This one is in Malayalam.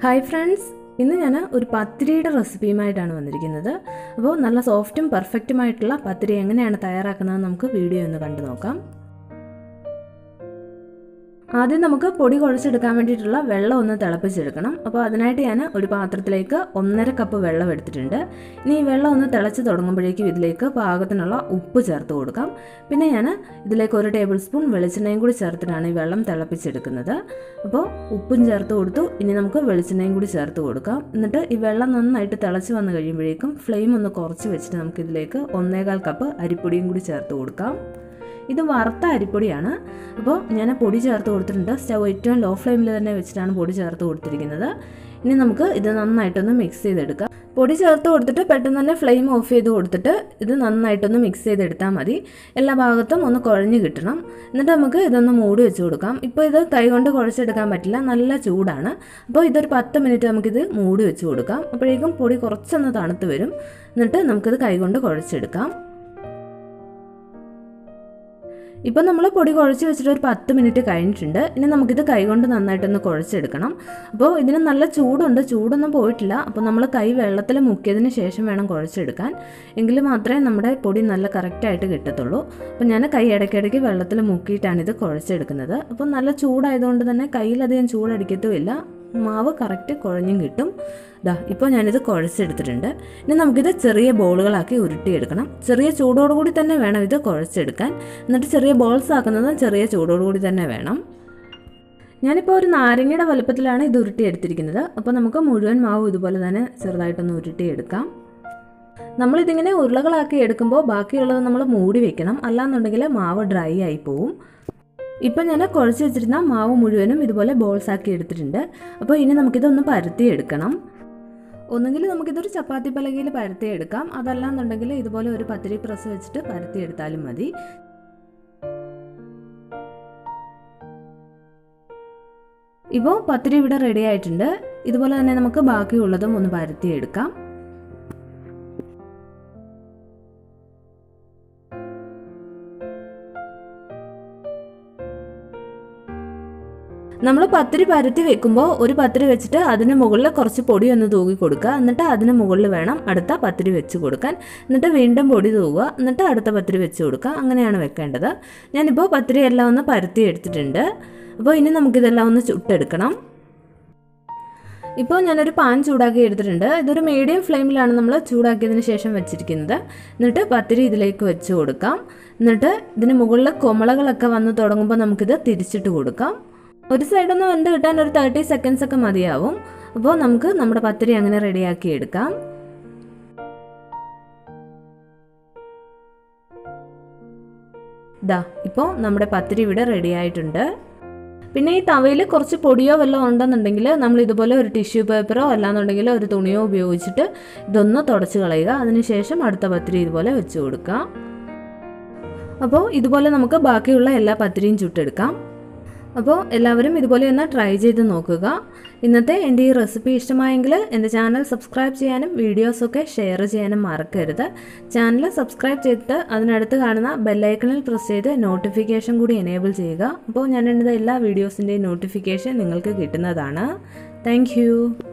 ഹായ് ഫ്രണ്ട്സ് ഇന്ന് ഞാൻ ഒരു പത്തിരിയുടെ റെസിപ്പിയുമായിട്ടാണ് വന്നിരിക്കുന്നത് അപ്പോൾ നല്ല സോഫ്റ്റും പെർഫെക്റ്റുമായിട്ടുള്ള പത്തിരി എങ്ങനെയാണ് തയ്യാറാക്കുന്നത് നമുക്ക് വീഡിയോ ഒന്ന് കണ്ടു നോക്കാം ആദ്യം നമുക്ക് പൊടി കുഴച്ചെടുക്കാൻ വേണ്ടിയിട്ടുള്ള വെള്ളം ഒന്ന് തിളപ്പിച്ചെടുക്കണം അപ്പോൾ അതിനായിട്ട് ഞാൻ ഒരു പാത്രത്തിലേക്ക് ഒന്നര കപ്പ് വെള്ളം എടുത്തിട്ടുണ്ട് ഇനി ഈ വെള്ളം ഒന്ന് തിളച്ച് തുടങ്ങുമ്പോഴേക്കും ഇതിലേക്ക് പാകത്തിനുള്ള ഉപ്പ് ചേർത്ത് കൊടുക്കാം പിന്നെ ഞാൻ ഇതിലേക്ക് ഒരു ടേബിൾ സ്പൂൺ വെളിച്ചെണ്ണയും കൂടി ചേർത്തിട്ടാണ് ഈ വെള്ളം തിളപ്പിച്ചെടുക്കുന്നത് അപ്പോൾ ഉപ്പും ചേർത്ത് കൊടുത്തു ഇനി നമുക്ക് വെളിച്ചെണ്ണയും കൂടി ചേർത്ത് കൊടുക്കാം എന്നിട്ട് ഈ വെള്ളം നന്നായിട്ട് തിളച്ച് വന്നു കഴിയുമ്പോഴേക്കും ഫ്ലെയിം ഒന്ന് കുറച്ച് വെച്ചിട്ട് നമുക്ക് ഇതിലേക്ക് ഒന്നേകാൽ കപ്പ് അരിപ്പൊടിയും കൂടി ചേർത്ത് കൊടുക്കാം ഇത് വറുത്ത അരിപ്പൊടിയാണ് അപ്പോൾ ഞാൻ പൊടി ചേർത്ത് കൊടുത്തിട്ടുണ്ട് സ്റ്റവ് ഏറ്റവും ലോ ഫ്ലെയിമിൽ തന്നെ വെച്ചിട്ടാണ് പൊടി ചേർത്ത് കൊടുത്തിരിക്കുന്നത് ഇനി നമുക്ക് ഇത് നന്നായിട്ടൊന്ന് മിക്സ് ചെയ്തെടുക്കാം പൊടി ചേർത്ത് കൊടുത്തിട്ട് പെട്ടെന്ന് തന്നെ ഫ്ലെയിം ഓഫ് ചെയ്ത് കൊടുത്തിട്ട് ഇത് നന്നായിട്ടൊന്ന് മിക്സ് ചെയ്തെടുത്താൽ മതി എല്ലാ ഭാഗത്തും ഒന്ന് കുഴഞ്ഞ് കിട്ടണം എന്നിട്ട് നമുക്ക് ഇതൊന്ന് മൂടി വെച്ച് കൊടുക്കാം ഇപ്പോൾ ഇത് കൈകൊണ്ട് കുഴച്ചെടുക്കാൻ പറ്റില്ല നല്ല ചൂടാണ് അപ്പോൾ ഇതൊരു പത്ത് മിനിറ്റ് നമുക്കിത് മൂടി വെച്ച് കൊടുക്കാം അപ്പോഴേക്കും പൊടി കുറച്ചൊന്ന് തണുത്ത് വരും എന്നിട്ട് നമുക്കിത് കൈകൊണ്ട് കുഴച്ചെടുക്കാം ഇപ്പം നമ്മൾ പൊടി കുഴച്ച് വെച്ചിട്ട് ഒരു പത്ത് മിനിറ്റ് കഴിഞ്ഞിട്ടുണ്ട് ഇനി നമുക്കിത് കൈകൊണ്ട് നന്നായിട്ടൊന്ന് കുഴച്ചെടുക്കണം അപ്പോൾ ഇതിന് നല്ല ചൂടുണ്ട് ചൂടൊന്നും പോയിട്ടില്ല അപ്പോൾ നമ്മൾ കൈ വെള്ളത്തിൽ മുക്കിയതിന് ശേഷം വേണം കുഴച്ചെടുക്കാൻ എങ്കിൽ മാത്രമേ നമ്മുടെ പൊടി നല്ല കറക്റ്റായിട്ട് കിട്ടത്തുള്ളൂ അപ്പോൾ ഞാൻ കൈ ഇടയ്ക്കിടയ്ക്ക് വെള്ളത്തിൽ മുക്കിയിട്ടാണ് ഇത് കുഴച്ചെടുക്കുന്നത് അപ്പോൾ നല്ല ചൂടായതുകൊണ്ട് തന്നെ കയ്യിലധികം ചൂടടിക്കത്തുമില്ല മാവ് കറക്റ്റ് കുഴഞ്ഞും കിട്ടും ദാ ഇപ്പോൾ ഞാനിത് കുഴച്ചെടുത്തിട്ടുണ്ട് ഇനി നമുക്കിത് ചെറിയ ബോളുകളാക്കി ഉരുട്ടിയെടുക്കണം ചെറിയ ചൂടോടുകൂടി തന്നെ വേണം ഇത് കുഴച്ചെടുക്കാൻ എന്നിട്ട് ചെറിയ ബോൾസ് ആക്കുന്നത് ചെറിയ ചൂടോടുകൂടി തന്നെ വേണം ഞാനിപ്പോൾ ഒരു നാരങ്ങയുടെ വലുപ്പത്തിലാണ് ഇത് ഉരുട്ടിയെടുത്തിരിക്കുന്നത് അപ്പോൾ നമുക്ക് മുഴുവൻ മാവ് ഇതുപോലെ തന്നെ ചെറുതായിട്ടൊന്ന് ഉരുട്ടിയെടുക്കാം നമ്മളിതിങ്ങനെ ഉരുളകളാക്കി എടുക്കുമ്പോൾ ബാക്കിയുള്ളത് നമ്മൾ മൂടി വെക്കണം അല്ലാന്നുണ്ടെങ്കിൽ മാവ് ഡ്രൈ ആയി പോവും ഇപ്പം ഞാൻ കുഴച്ച് വെച്ചിരുന്ന മാവ് മുഴുവനും ഇതുപോലെ ബോൾസ് ആക്കി എടുത്തിട്ടുണ്ട് അപ്പോൾ ഇനി നമുക്കിതൊന്ന് പരത്തി എടുക്കണം ഒന്നുകിൽ നമുക്കിതൊരു ചപ്പാത്തി പലകയിൽ പരത്തി എടുക്കാം അതല്ലാന്നുണ്ടെങ്കിൽ ഇതുപോലെ ഒരു പത്തിരി പ്രസ് വെച്ചിട്ട് പരത്തി എടുത്താലും മതി ഇപ്പോൾ പത്തിരി ഇവിടെ റെഡി ആയിട്ടുണ്ട് ഇതുപോലെ തന്നെ നമുക്ക് ബാക്കിയുള്ളതും ഒന്ന് പരത്തി എടുക്കാം നമ്മൾ പത്തിരി പരത്തി വെക്കുമ്പോൾ ഒരു പത്തിരി വെച്ചിട്ട് അതിന് മുകളിൽ കുറച്ച് പൊടി ഒന്ന് തൂകി കൊടുക്കുക എന്നിട്ട് അതിന് മുകളിൽ വേണം അടുത്ത പത്തിരി വെച്ച് കൊടുക്കാൻ എന്നിട്ട് വീണ്ടും പൊടി തൂകുക എന്നിട്ട് അടുത്ത പത്തിരി വെച്ച് കൊടുക്കുക അങ്ങനെയാണ് വെക്കേണ്ടത് ഞാനിപ്പോൾ പത്തിരി എല്ലാം ഒന്ന് പരത്തി എടുത്തിട്ടുണ്ട് അപ്പോൾ ഇനി നമുക്കിതെല്ലാം ഒന്ന് ചുട്ടെടുക്കണം ഇപ്പോൾ ഞാനൊരു പാൻ ചൂടാക്കി എടുത്തിട്ടുണ്ട് ഇതൊരു മീഡിയം ഫ്ലെയിമിലാണ് നമ്മൾ ചൂടാക്കിയതിന് ശേഷം വെച്ചിരിക്കുന്നത് എന്നിട്ട് പത്തിരി ഇതിലേക്ക് വെച്ച് കൊടുക്കാം എന്നിട്ട് ഇതിന് മുകളിൽ കൊമളകളൊക്കെ വന്ന് തുടങ്ങുമ്പോൾ നമുക്കിത് തിരിച്ചിട്ട് കൊടുക്കാം ഒരു സൈഡൊന്ന് വെന്ത് കിട്ടാൻ ഒരു തേർട്ടി സെക്കൻഡ്സ് ഒക്കെ മതിയാവും അപ്പോൾ നമുക്ക് നമ്മുടെ പത്തിരി അങ്ങനെ റെഡിയാക്കി എടുക്കാം ദാ ഇപ്പോൾ നമ്മുടെ പത്തിരി ഇവിടെ റെഡി ആയിട്ടുണ്ട് പിന്നെ ഈ തവയിൽ കുറച്ച് പൊടിയോ വല്ലതും ഉണ്ടെന്നുണ്ടെങ്കിൽ നമ്മൾ ഇതുപോലെ ഒരു ടിഷ്യൂ പേപ്പറോ അല്ലാന്നുണ്ടെങ്കിൽ ഒരു തുണിയോ ഉപയോഗിച്ചിട്ട് ഇതൊന്ന് തുടച്ച് കളയുക അതിനുശേഷം അടുത്ത പത്തിരി ഇതുപോലെ വെച്ച് കൊടുക്കാം അപ്പോൾ ഇതുപോലെ നമുക്ക് ബാക്കിയുള്ള എല്ലാ പത്തിരിയും ചുട്ടെടുക്കാം അപ്പോൾ എല്ലാവരും ഇതുപോലെ ഒന്ന് ട്രൈ ചെയ്ത് നോക്കുക ഇന്നത്തെ എൻ്റെ ഈ റെസിപ്പി ഇഷ്ടമായെങ്കിൽ എൻ്റെ ചാനൽ സബ്സ്ക്രൈബ് ചെയ്യാനും വീഡിയോസൊക്കെ ഷെയർ ചെയ്യാനും മറക്കരുത് ചാനൽ സബ്സ്ക്രൈബ് ചെയ്തിട്ട് അതിനടുത്ത് കാണുന്ന ബെല്ലൈക്കണിൽ പ്രസ് ചെയ്ത് നോട്ടിഫിക്കേഷൻ കൂടി എനേബിൾ ചെയ്യുക അപ്പോൾ ഞാൻ എൻ്റെ എല്ലാ വീഡിയോസിൻ്റെയും നോട്ടിഫിക്കേഷൻ നിങ്ങൾക്ക് കിട്ടുന്നതാണ് താങ്ക്